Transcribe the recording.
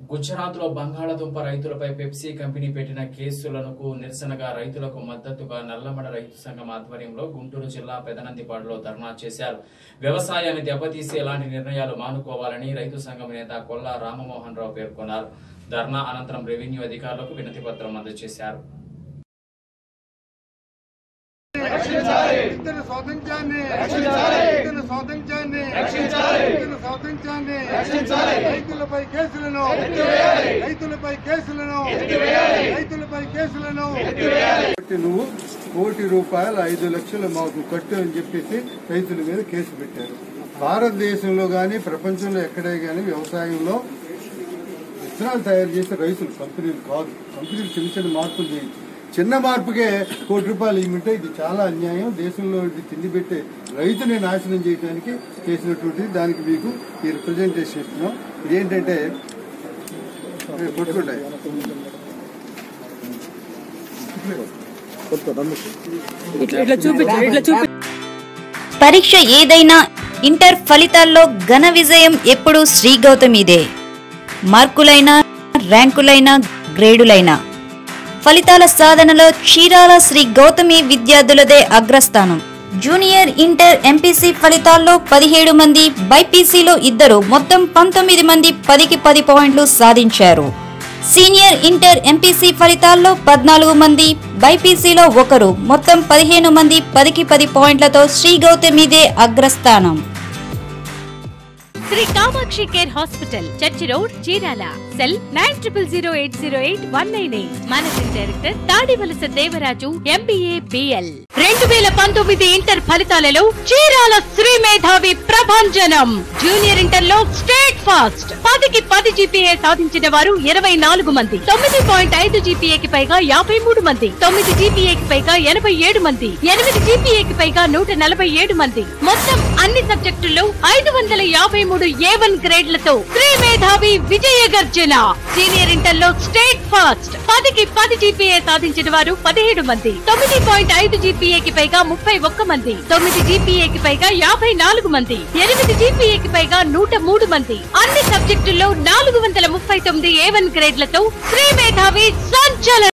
గుజరాత్ లో బంగాళాదుంప రైతులపై పెప్సీ కంపెనీ పెట్టిన కేసులకు నిరసనగా రైతులకు మద్దతుగా నల్లమడ రైతు సంఘం ఆధ్వర్యంలో గుంటూరు జిల్లా పెదనందిపాడులో ధర్నా చేశారు వ్యవసాయాన్ని దెబ్బతీసే ఎలాంటి నిర్ణయాలు మానుకోవాలని రైతు సంఘం నేత కొల్లా రామమోహన్ రావు పేర్కొన్నారు ధర్నా అనంతరం రెవెన్యూ అధికారులకు వినతి పత్రం అందజేశారు ఇతర స్వాతంత్ర్యాన్ని ఇతర స్వాతంత్ర్యాన్ని ఇతర స్వాతంత్ర్యాన్ని రైతులపై కేసులను రైతులపై కేసులను రైతులపై కేసులను నువ్వు కోటి రూపాయలు ఐదు లక్షలు మాకు కట్టు అని చెప్పేసి రైతుల మీద కేసు పెట్టారు భారతదేశంలో గాని ప్రపంచంలో ఎక్కడే గాని వ్యవసాయంలో విత్తనాలు తయారు చేసే రైతులు కంపెనీలు కాదు కంపెనీలు చిన్న చిన్న మార్పులు చేయించి చిన్న మార్పుకే కోటి రూపాయలు ఇవ్వమంటే ఇది చాలా అన్యాయం దేశంలో ఇది తిండి పెట్టే రైతుని నాశనం చేయడానికి చేసినటువంటి దానికి మీకు ఈ రిప్రజెంటేషన్ ఇస్తున్నాం ఇదేంటంటే ఏ, కొట్టుకోండి ఇట్లా చూపించు ఇట్లా చూపి పరీక్ష ఏదైనా ఇంటర్ ఫలితాల్లో ఘన విజయం ఎప్పుడూ శ్రీ గౌతమిదే మార్కులైనా ర్యాంకులైనా గ్రేడులైనా ఫలితాల సాధనలో చీరాల శ్రీ గౌతమి విద్యార్థులదే అగ్రస్థానం జూనియర్ ఇంటర్ ఎంపీసీ ఫలితాల్లో పదిహేడు మంది బైపీసీలో ఇద్దరు మొత్తం పంతొమ్మిది మంది పదికి పది పాయింట్లు సాధించారు సీనియర్ ఇంటర్ ఎంపీసీ ఫలితాల్లో పద్నాలుగు మంది బైపీసీలో ఒకరు మొత్తం పదిహేను మంది పదికి పది పాయింట్లతో శ్రీ గౌతమిదే అగ్రస్థానం Shri Kamakshi care hospital church road Chirala cell nine triple zero eight zero eight one nine eight managing director Tadivalasa Devaraju MBA BL రెండు వేల పంతొమ్మిది ఇంటర్ ఫలితాలలో చీరాల శ్రీ మేధావి ప్రభంజనం జూనియర్ ఇంటర్ లో స్టేట్ ఫాస్ట్ పదికి పది జీపీఏ సాధించిన వారు ఇరవై నాలుగు మంది తొమ్మిది పాయింట్ ఐదు జీపీఏకి పైగా యాభై మూడు మంది తొమ్మిది జీపీఏకి పైగా ఎనభై ఏడు మంది ఎనిమిది జీపీఏకి పైగా నూట నలభై ఏడు మంది మొత్తం అన్ని సబ్జెక్టుల్లో ఐదు వందల యాభై మూడు ఏ వన్ గ్రేడ్లతో శ్రీ మేధావి విజయ గర్జన సీనియర్ ఇంటర్ లో స్టేట్ ఫాస్ట్ పదికి పది జీపీఏ సాధించిన వారు పదిహేడు మంది తొమ్మిది పాయింట్ ఐదు జీపీఏకి పైగా ముప్పై ఒక్క మంది తొమ్మిది జీపీఏకి పైగా యాభై నాలుగు మంది ఎనిమిది జీపీఏకి పైగా నూట మూడు మంది అన్ని సబ్జెక్టుల్లో నాలుగు వందల ముప్పై తొమ్మిది ఏ వన్ గ్రేడ్లతో శ్రీ మేధావి సంచలనం